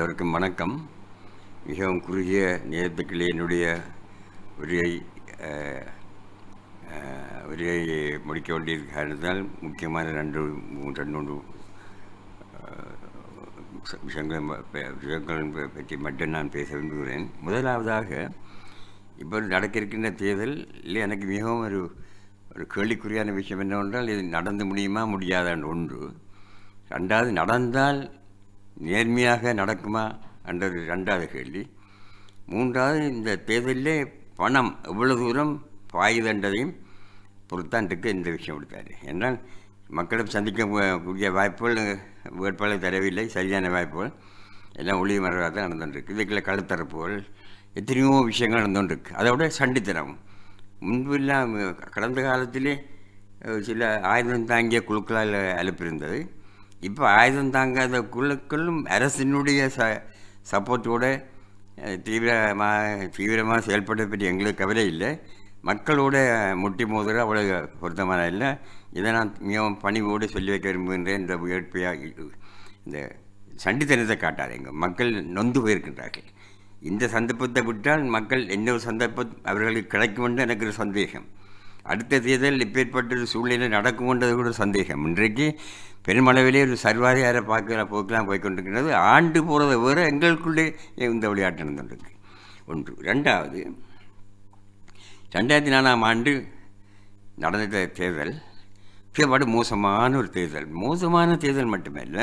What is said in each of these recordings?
எல்லோருக்கும் வணக்கம் மிகவும் குறுகிய நேரத்துக்குள்ளே என்னுடைய உரையை அஹ், அஹ், உரையை முடிக்க வேண்டிய காரணத்தால் முக்கியமான ரெண்டு மூன்று ரெண்டு மூன்று அஹ், விஷ- விஷயங்கள் ம- ப- விஷயங்கள் ப- பற்றி மட்டும் நான் பேச விரும்புகிறேன் முதலாவதாக இப்போ நடக்க இருக்கின்ற தேர்தலில் எனக்கு மிகவும் ஒரு ஒரு கேள்விக்குறியான விஷயம் என்னவென்றால் இது நடந்து முடியுமா முடியாதான்னு ஒன்று ரெண்டாவது நடந்தால் நேர்மையாக நடக்குமா என்றது ரெண்டாவது கேள்வி மூன்றாவது இந்த தேர்தலிலே பணம் எவ்வளவு தூரம் பாயுதுன்றதையும் பொறுத்தான் இருக்கு இந்த விஷயம் கொடுத்தாரு என்றால் மக்களும் சந்திக்க கு- கூடிய வாய்ப்புகள் வேட்பாளர் தரவில்லை சரியான வாய்ப்புகள் எல்லாம் ஒளி மறைவாக தான் நடந்துட்டுருக்கு இதுக்குள்ள கழுத்தரப்புகள் எத்தனையோ விஷயங்கள் நடந்துட்டுருக்கு அதோட சண்டித்தனம் முன்பெல்லாம் கடந்த காலத்திலே அஹ், சில ஆயுதம் தாங்கிய குழுக்களால் அனுப்பியிருந்தது இப்போ ஆயுதம் தாங்காத குழுக்களும் அரசினுடைய ச சப்போர்ட்டோட அஹ், தீவிரமாக தீவிரமாக செயல்படுறதை பற்றி எங்களுக்கு கவலை இல்லை மக்களோட முட்டி மோதுற அவ்வளோ பொருத்தமான இல்லை இதை நான் மிகவும் பணிவோடு சொல்லி வைக்க விரும்புகின்றேன் இந்த வேட்பையாக இந்த சண்டித்தனத்தை காட்டாதீங்க மக்கள் நொந்து போயிருக்கின்றார்கள் இந்த சந்தர்ப்பத்தை விட்டால் மக்கள் என்ன ஒரு சந்தர்ப்பம் அவர்களுக்கு கிடைக்கும் என்று எனக்கு ஒரு சந்தேகம் அடுத்த தேர்தல் இப்பேற்பட்ட ஒரு சூழ்நிலை நடக்கும்ன்றது கூட ஒரு சந்தேகம் இன்றைக்கு பெருமளவிலே ஒரு சர்வாதிகார பார்க்க போக்கெல்லாம் போய்க்கொண்டிருக்கிறது ஆண்டு போகிறத வேற எங்களுக்குள்ளே இந்த விளையாட்டு நடந்துருக்கு ஒன்று ரெண்டாவது ரெண்டாயிரத்தி நாலாம் ஆண்டு நடந்த தேர்தல் மிகப்பாடு மோசமான ஒரு தேர்தல் மோசமான தேர்தல் மட்டுமல்ல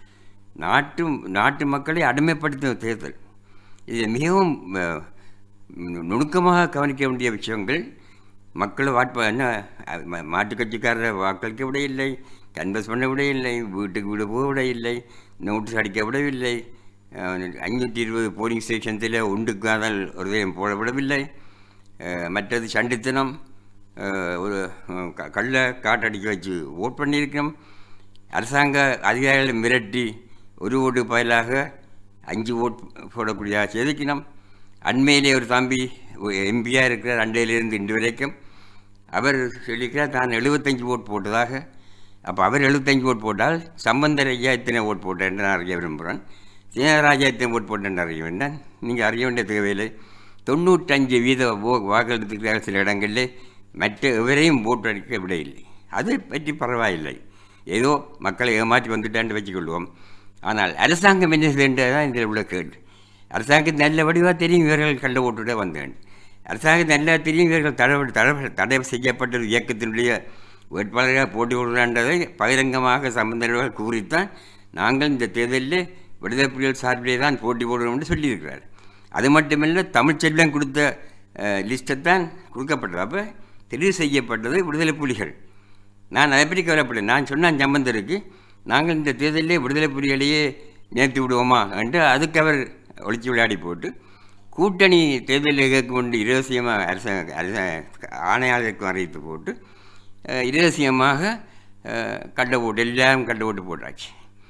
நாட்டு நாட்டு மக்களை அடிமைப்படுத்தின தேர்தல் இது மிகவும் அஹ், நுணுக்கமாக கவனிக்க வேண்டிய விஷயங்கள் மக்களை வாட்ப என்ன அஹ், ம- மாட்டுக் கட்சிக்காரரை வாக்களிக்க விட இல்லை கன்வெஸ் பண்ண விட இல்லை வீட்டுக்கு விட போக விட இல்லை நோட்டீஸ் அடிக்க விடவில்லை அஞ்சூற்றி இருபது போலிங் ஸ்டேஷன்ஸில் உண்டுக்காதல் ஒரு தயம் போட விடவில்லை அஹ், மற்றது சண்டித்தனம் அஹ், ஒரு அஹ், க- கள்ள காட்டடிக்க வச்சு ஓட் பண்ணியிருக்கோம் அரசாங்க அதிகாரிகளை மிரட்டி ஒரு ஓட்டு பதிலாக அஞ்சு ஓட் போடக்கூடிய செதுக்கினோம் அண்மையிலே ஒரு தம்பி எம்பியாக இருக்கிறார் அண்டையிலிருந்து இன்று வரைக்கும் அவர் சொல்லிக்கிறார் தான் எழுபத்தஞ்சு ஓட் போட்டதாக அப்போ அவர் எழுபத்தஞ்சு ஓட் போட்டால் சம்பந்தர் ஐயா இத்தனை ஓட் போட்டேன் என்று நான் அறிய விரும்புகிறேன் சீனராஜா இத்தனை ஓட் போட்டேன் அறிய வேண்டாம் நீங்கள் அறிய வேண்டிய தேவையில்லை தொண்ணூற்றஞ்சு வீத ஓ வாக்களித்திருக்கிறார்கள் சில இடங்களில் மற்ற எவரையும் ஓட்டு அடிக்க விடையில்லை அதை பற்றி பரவாயில்லை ஏதோ மக்களை ஏமாற்றி வந்துட்டான்னு வச்சுக்கொள்வோம் ஆனால் அரசாங்கம் என்ன செய்கின்றது தான் இதில் உள்ள கேள்வி அரசாங்கம் நல்ல வடிவாக தெரியும் இவர்கள் கண்ட ஓட்டுட வந்தேன் அரசாங்கம் நல்லா தெரியும் இவர்கள் தடை தடை தடை செய்யப்பட்ட ஒரு இயக்கத்தினுடைய வேட்பாளராக போட்டி போடுறான்றதை பகிரங்கமாக சம்பந்தர்கள் கூறித்தான் நாங்கள் இந்த தேர்தலில் விடுதலை புலிகள் சார்பிலே தான் போட்டி போடுறோம் என்று சொல்லியிருக்கிறார் அது மட்டுமல்ல தமிழ்ச்செல்வம் கொடுத்த லிஸ்ட்டை தான் கொடுக்கப்பட்டது அப்போ தெரிவு செய்யப்பட்டது விடுதலை புலிகள் நான் அதை பற்றி கவலைப்படல நான் சொன்னேன் சம்பந்தருக்கு நாங்கள் இந்த தேர்தலிலே விடுதலை புலிகளையே நேர்த்து விடுவோமா என்று அதுக்கு அவர் ஒழிச்சு விளையாடி போட்டு கூட்டணி தேர்தலில் கேட்க கொண்டு இரகசியமாக அரச அரச ஆணையாளருக்கும் அறிவித்து போட்டு அஹ், இரகசியமாக அஹ், கட்ட ஓட்டு எல்லாம் கட்ட ஓட்டு போட்டாச்சு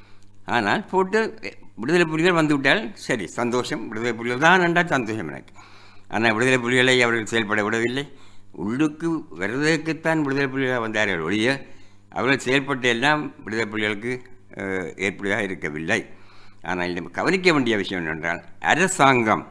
ஆனால் போட்டு விடுதலை புலிகள் வந்துவிட்டால் சரி சந்தோஷம் விடுதலை புலிகள் தான் என்றால் சந்தோஷம் எனக்கு ஆனால் விடுதலை புலிகளை அவர்கள் செயல்பட விடவில்லை உள்ளுக்கு வருவதற்குத்தான் விடுதலை புலிகளாக வந்தார்கள் ஒழிய அவர்கள் செயல்பட்ட எல்லாம் விடுதலை புலிகளுக்கு அஹ், ஏற்புடையாக இருக்கவில்லை ஆனால் இந்த கவனிக்க வேண்டிய விஷயம் என்னென்றால் அரசாங்கம்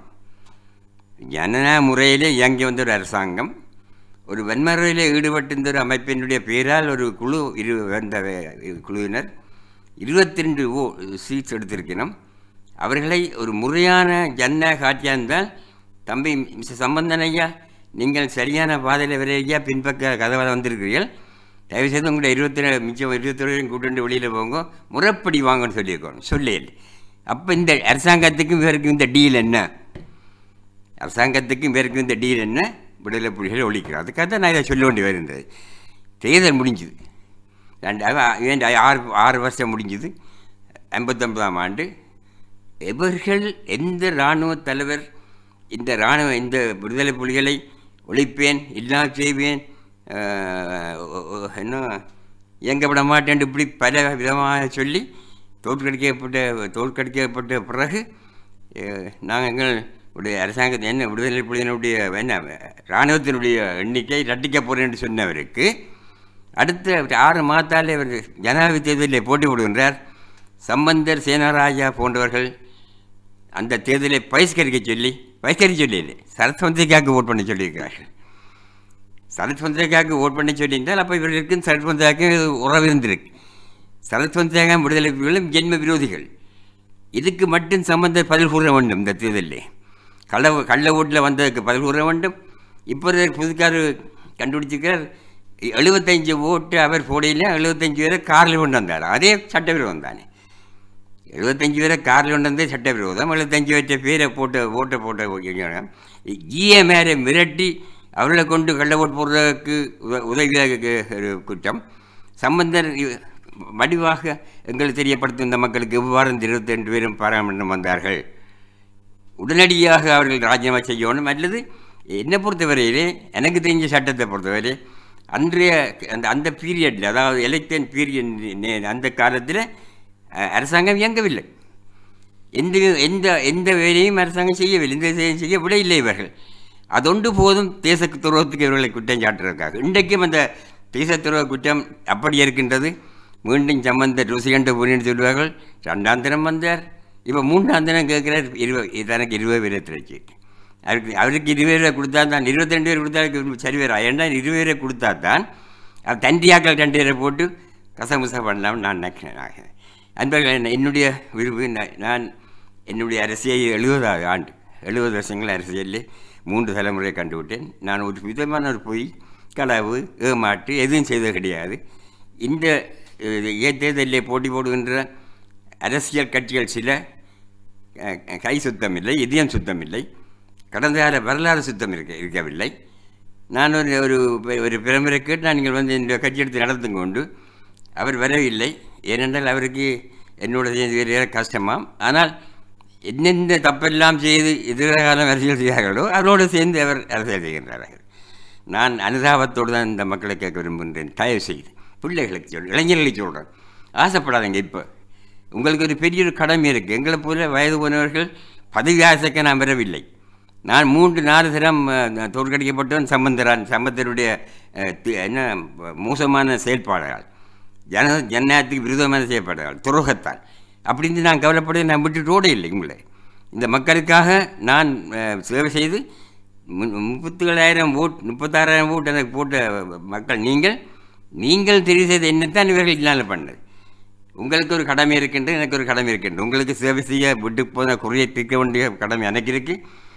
ஜனநாயக முறையிலே இயங்கி வந்த ஒரு அரசாங்கம் ஒரு வன்முறையில் ஈடுபட்டிருந்த ஒரு அமைப்பினுடைய பெயரால் ஒரு குழு இரு வந்த குழுவினர் இருபத்தி ரெண்டு ஓ சீட்ஸ் எடுத்திருக்கணும் அவர்களை ஒரு முறையான ஜனநாயக ஆட்சியாக இருந்தால் தம்பி மிஸ்டர் சம்பந்தன் ஐயா நீங்கள் சரியான பாதையில் விரையா பின்பக்க கதவை வந்திருக்கிறீர்கள் தயவுசெய்து உங்களுடைய இருபத்தி ரெண்டு மிச்சம் இருபத்தொரு கூட்டு வெளியில் போங்க முறைப்படி வாங்கன்னு சொல்லியிருக்கணும் சொல்லியல் அப்போ இந்த அரசாங்கத்துக்கும் இவருக்கும் இந்த டீல் என்ன அரசாங்கத்துக்கும் இவருக்கும் இந்த டீல் என்ன விடுதலை புலிகளை ஒழிக்கிறோம் அதுக்காக தான் நான் இதை சொல்ல வேண்டி வருகின்றது தேர்தல் முடிஞ்சுது ரெண்டு அவ- ஏன் ஆறு ஆறு வருஷம் முடிஞ்சுது ஐம்பத்தொன்பதாம் ஆண்டு இவர்கள் எந்த இராணுவ தலைவர் இந்த இராணுவ இந்த விடுதலை புலிகளை ஒழிப்பேன் இல்லா செய்வேன் ஆஹ், ஒ- ஒ- என்ன இயங்க விட மாட்டேன் இப்படி பல விதமாக சொல்லி தோற்கடிக்கப்பட்ட தோற்கடிக்கப்பட்ட பிறகு அஹ், நாங்கள் உடைய அரசாங்கத்தை என்ன விடுதலை புலிகளுடைய என்ன இராணுவத்தினுடைய எண்ணிக்கை ரட்டிக்க போகிறேன் என்று சொன்னவருக்கு அடுத்த ஆறு மாதத்தாலே அவர் ஜனாதிபதி தேர்தலில் போட்டி போடுகின்றார் சம்பந்தர் சேனராஜா போன்றவர்கள் அந்த தேர்தலை பகிஷ்கரிக்க சொல்லி பகிஷ்கரிக்க சொல்லி இல்லை சரத்வந்திரிக்காவுக்கு ஓட் பண்ண சொல்லியிருக்கிறார்கள் சரத்வந்திரிக்காவுக்கு ஓட் பண்ண சொல்லியிருந்தால் அப்போ இவர்களுக்கும் சரத்வந்திரிக்காவுக்கு உறவு இருந்திருக்கு சரத்வந்திரிகா விடுதலை புலிகளும் ஜென்ம விரோதிகள் இதுக்கு மட்டும் சம்பந்த பதில் கூற வேண்டும் இந்த தேர்தலில் கள்ள கள்ள ஓட்டில் வந்ததுக்கு பதில் கூற வேண்டும் இப்போ புதுக்கார் கண்டுபிடிச்சிருக்கார் எழுபத்தஞ்சு ஓட்டு அவர் போடையில் எழுபத்தஞ்சு பேரை காரில் கொண்டு வந்தார் அதே சட்டவிரோதம் தானே எழுபத்தஞ்சு பேரை காரில் கொண்டு வந்தே சட்டவிரோதம் எழுபத்தஞ்சு பேர்த்த பேரை போட்டு ஓட்டை போட்ட ஜிஏ மேலே மிரட்டி அவர்களை கொண்டு கள்ள ஓட்டு போடுறதுக்கு உத- உதவியாக ஒரு குற்றம் சம்பந்தர் இ- வடிவாக எங்களுக்கு தெரியப்படுத்தும் இந்த மக்களுக்கு எவ்வாறு இந்த இருபத்தி ரெண்டு பேரும் பாராமண்டம் வந்தார்கள் உடனடியாக அவர்கள் ராஜினாமா செய்யணும் அல்லது என்னை பொறுத்தவரையிலே எனக்கு தெரிஞ்ச சட்டத்தை பொறுத்தவரை அன்றைய அந்த அந்த பீரியடில் அதாவது எலெக்ஷன் பீரியட் அந்த காலத்தில் அஹ், அரசாங்கம் இயங்கவில்லை எந்த எந்த எந்த வேலையும் அரசாங்கம் செய்யவில்லை எந்த வேலையும் செய்ய விடையில்லை இவர்கள் அதொன்று போதும் தேச துரோகத்துக்கு இவர்களை குற்றம் சாட்டுறதுக்காக இன்றைக்கும் அந்த தேச துரோக குற்றம் அப்படி இருக்கின்றது மீண்டும் சம்பந்த ருசிகண்ட புரின்னு சொல்லுவார்கள் ரெண்டாம் தினம் வந்தார் இப்போ மூன்றாம் தினம் கேட்குறார் இருபது தனக்கு இருபது பேரை திரைச்சி அவருக்கு அவருக்கு இருபது பேரை கொடுத்தா தான் இருபத்தி ரெண்டு பேர் கொடுத்தா அவருக்கு சரி வேறு ஏன்னா இருபது பேரை கொடுத்தா தான் அவர் தண்டியாக்கள் ரெண்டு பேரை போட்டு கசமுசா பண்ணலாம்னு நான் நினைக்கிறேன் அன்பர்கள் என்ன- என்னுடைய விருப்பு நான் நான் என்னுடைய அரசியல் எழுபதாவது ஆண்டு எழுபது வருஷங்கள் அரசியலில் மூன்று தலைமுறை கண்டுவிட்டேன் நான் ஒரு விதமான ஒரு பொய் களவு ஏமாட்டு எதுவும் செய்தது கிடையாது இந்த அஹ், தேர்தலில் போட்டி போடுகின்ற அரசியல் கட்சிகள் சில அஹ், கை சுத்தம் இல்லை இதயம் சுத்தம் இல்லை கடந்த கால வரலாறு சுத்தம் இருக்க இருக்கவில்லை நான் ஒரு ஒரு ஒரு பிரமுறை கேட்டு நான் நீங்கள் வந்து இந்த கட்சி எடுத்து நடத்தும் கொண்டு அவர் வரவில்லை ஏனென்றால் அவருக்கு என்னோட சேர்ந்து வேறு கஷ்டமாம் ஆனால் என்னென்ன தப்பெல்லாம் செய்து எதிர்காலம் அரசியல் செய்கிறார்களோ அவரோடு சேர்ந்து அவர் அரசியல் செய்கின்றார்கள் நான் அனுதாபத்தோடு தான் இந்த மக்களை கேட்க விரும்புகின்றேன் தயவு செய்து பிள்ளைகளுக்கு சொல் இளைஞர்களுக்கு சொல்கிறேன் ஆசைப்படாதீங்க இப்போ உங்களுக்கு ஒரு பெரிய ஒரு கடமை இருக்குது எங்களை போல வயது போனவர்கள் பதவி ஆசைக்க நான் வரவில்லை நான் மூன்று நாலு தரம் அஹ், தோற்கடிக்கப்பட்டவன் சம்பந்தரான் சம்பந்தருடைய அஹ், தி- என்ன மோசமான செயல்பாடுகள் ஜன ஜனநாயகத்துக்கு விரோதமான செயல்பாடுகள் துரோகத்தால் அப்படின்னு நான் கவலைப்பட நான் விட்டுட்டோட இல்லை உங்களை இந்த மக்களுக்காக நான் அஹ், சேவை செய்து மு- முப்பத்தேழாயிரம் ஓட் முப்பத்தாறாயிரம் ஓட் எனக்கு போட்ட மக்கள் நீங்கள் நீங்கள் தெரிவு செய்த என்னத்தான் இவர்கள் இல்லாமல் பண்ணது உங்களுக்கு ஒரு கடமை இருக்கின்றது எனக்கு ஒரு கடமை இருக்கின்றது உங்களுக்கு சேவை செய்ய விட்டு போன குறையை தீர்க்க வேண்டிய கடமை எனக்கு இருக்கு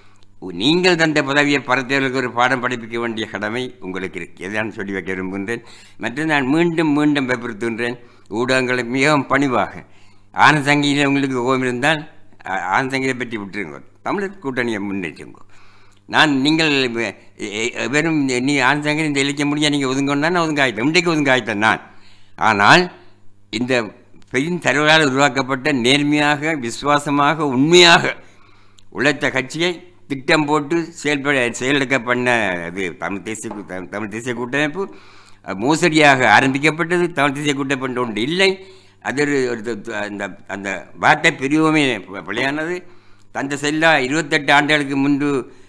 நீங்கள் தந்த பதவியை பரத்தவர்களுக்கு ஒரு பாடம் படிப்பிக்க வேண்டிய கடமை உங்களுக்கு இருக்கு எதான் சொல்லி வைக்க விரும்புகின்றேன் மற்றும் நான் மீண்டும் மீண்டும் வற்புறுத்துகின்றேன் ஊடகங்களை மிகவும் பணிவாக ஆனசங்கியில் உங்களுக்கு கோபம் இருந்தால் ஆ- ஆனசங்கியை பற்றி விட்டுருங்க தமிழர் கூட்டணியை முன்னேற்றுங்க நான் நீங்கள் வெ- எ- எ- வெறும் நீ ஆனசங்கர் இந்த இலக்கிய முடிய நீங்கள் ஒதுங்கொண்டா நான் ஒதுங்க ஆயிட்டேன் இன்றைக்கு ஒதுங்க ஆயிட்டேன் நான் ஆனால் இந்த பெரும் தலைவரால் உருவாக்கப்பட்ட நேர்மையாக விசுவாசமாக உண்மையாக உழைத்த கட்சியை திட்டம் போட்டு செயல்பட செயலெடுக்க பண்ண அது தமிழ் தேசிய கூ- தமிழ் தமிழ் தேசிய கூட்டமைப்பு அஹ், மோசடியாக ஆரம்பிக்கப்பட்டது தமிழ் தேசிய கூட்டமைப்பு ஒன்று இல்லை அது ஒரு ஒரு த- த- அந்த அந்த வார்த்தை பிரிவுமே பி- பிழையானது தந்த செல்லா இருபத்தெட்டு ஆண்டுகளுக்கு முன்பு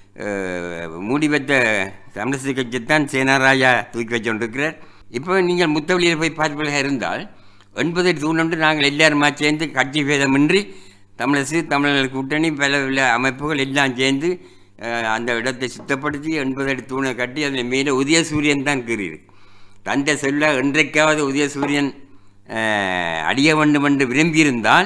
அஹ், மூடி வைத்த தமிழிசை கட்சித்தான் சேனாராஜா தூக்கி வச்சு கொண்டிருக்கிறார் இப்போ நீங்கள் முத்தவழியில் போய் பார்ப்பதாக இருந்தால் ஒன்பது தூணொன்று நாங்கள் எல்லாருமா சேர்ந்து கட்சி பேதமின்றி தமிழரசு தமிழர் கூட்டணி பல பல அமைப்புகள் எல்லாம் சேர்ந்து அஹ், அந்த இடத்தை சுத்தப்படுத்தி எண்பது அடி தூணை கட்டி அதில் மேலே உதய சூரியன் தான் கீறியிருக்கு தந்தை சொல்ல என்றைக்காவது உதய சூரியன் அஹ், அடிய வேண்டும் என்று விரும்பியிருந்தால்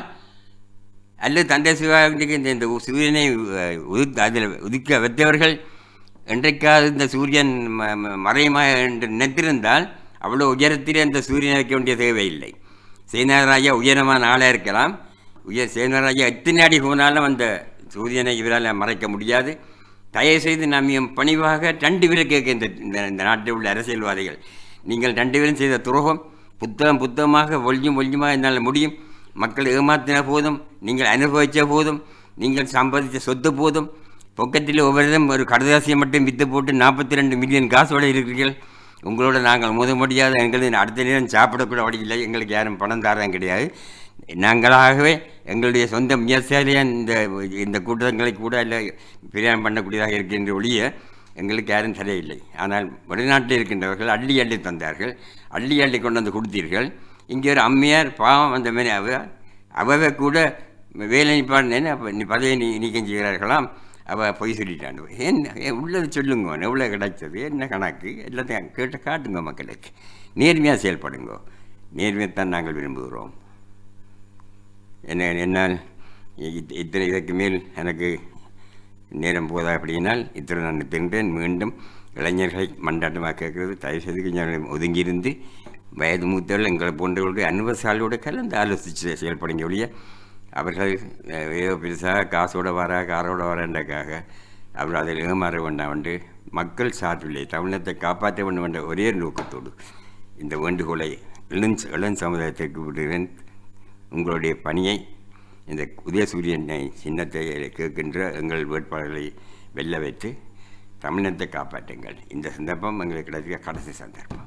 அல்லது தந்தை சிவாஜிக்கு இந்த இந்த சூரியனை அஹ், உதிக்க அதில் உதிக்க வைத்தவர்கள் என்றைக்காவது இந்த சூரியன் ம- ம- மறையுமா என்று நினைத்திருந்தால் அவ்வளோ உயரத்திலே அந்த சூரியனை வைக்க வேண்டிய தேவையில்லை சேனாராஜா உயரமான ஆளாக இருக்கலாம் உயர் சேனாராஜா எத்தனை அடி போனாலும் அந்த சூரியனை இவரால் மறைக்க முடியாது தயவு செய்து நாம் மிகவும் பணிவாக ரெண்டு பேரை கேட்க இந்த இந்த இந்த நாட்டில் உள்ள அரசியல்வாதிகள் நீங்கள் ரெண்டு பேரும் செய்த துரோகம் புத்தகம் புத்தகமாக ஒழிஞ்சும் ஒழிஞ்சுமாக என்னால் முடியும் மக்கள் ஏமாத்தின போதும் நீங்கள் அனுபவித்த போதும் நீங்கள் சம்பாதித்த சொத்து போதும் பொக்கத்தில் ஒவ்வொருதும் ஒரு கடதாசியை மட்டும் விற்று போட்டு நாற்பத்தி ரெண்டு மில்லியன் காசோட இருக்கிறீர்கள் உங்களோட நாங்கள் மோத முடியாத எங்களுக்கு அடுத்த நேரம் சாப்பிடக்கூட வழி இல்லை எங்களுக்கு யாரும் பணம் தாரம் கிடையாது நாங்களாகவே எங்களுடைய சொந்த முயற்சியாலேயே இந்த இந்த கூட்டங்களை கூட இல்லை பிரயாணம் பண்ணக்கூடியதாக இருக்கின்ற ஒழிய எங்களுக்கு யாரும் தரையில்லை ஆனால் வெளிநாட்டில் இருக்கின்றவர்கள் அள்ளி அள்ளி தந்தார்கள் அள்ளி அள்ளி கொண்டு வந்து கொடுத்தீர்கள் இங்கே ஒரு அம்மையார் பாவம் அந்த மாதிரி அவ அவவே கூட வேலை நிப்பாடினேன்னு அப்போ நீ பதவியை நீ நீக்கம் செய்கிறார்களாம் அவள் பொய் சொல்லிட்டாண்டு என்ன ஏன் உள்ளதை சொல்லுங்க எவ்வளோ கிடைச்சது என்ன கணக்கு எல்லாத்தையும் கேட்டு காட்டுங்க மக்களுக்கு நேர்மையாக செயல்படுங்க நேர்மையைத்தான் நாங்கள் விரும்புகிறோம் என்ன என்னால் இத்- இத்தனை இதற்கு மேல் எனக்கு நேரம் போதா அப்படின்னால் இத்தனை நான் நிற்கின்றேன் மீண்டும் இளைஞர்களை மண்டாட்டமாக கேட்கிறது தயவு செய்து கொஞ்சம் ஒதுங்கியிருந்து வயது மூத்தவர்கள் எங்களை போன்றவர்களுடைய அனுபவசாலியோடு கலந்து ஆலோசித்து செயல்படுங்க ஒழிய அவர்கள் அஹ், ஏதோ பெருசாக காசோட வரா காரோட வரன்றக்காக அவர்கள் அதில் ஏமாற வேண்டாம் என்று மக்கள் சார்பில்லை தமிழத்தை காப்பாற்ற வேண்டும் என்ற ஒரே நோக்கத்தோடு இந்த வேண்டுகோளை இளம் இளம் சமுதாயத்திற்கு விடுகிறேன் உங்களுடைய பணியை இந்த உதயசூரியனை சின்னத்தை கேட்கின்ற எங்கள் வேட்பாளர்களை வெல்ல வைத்து தமிழினத்தை காப்பாற்றுங்கள் இந்த சந்தர்ப்பம் எங்களுக்கு கிடைக்கிற கடைசி சந்தர்ப்பம்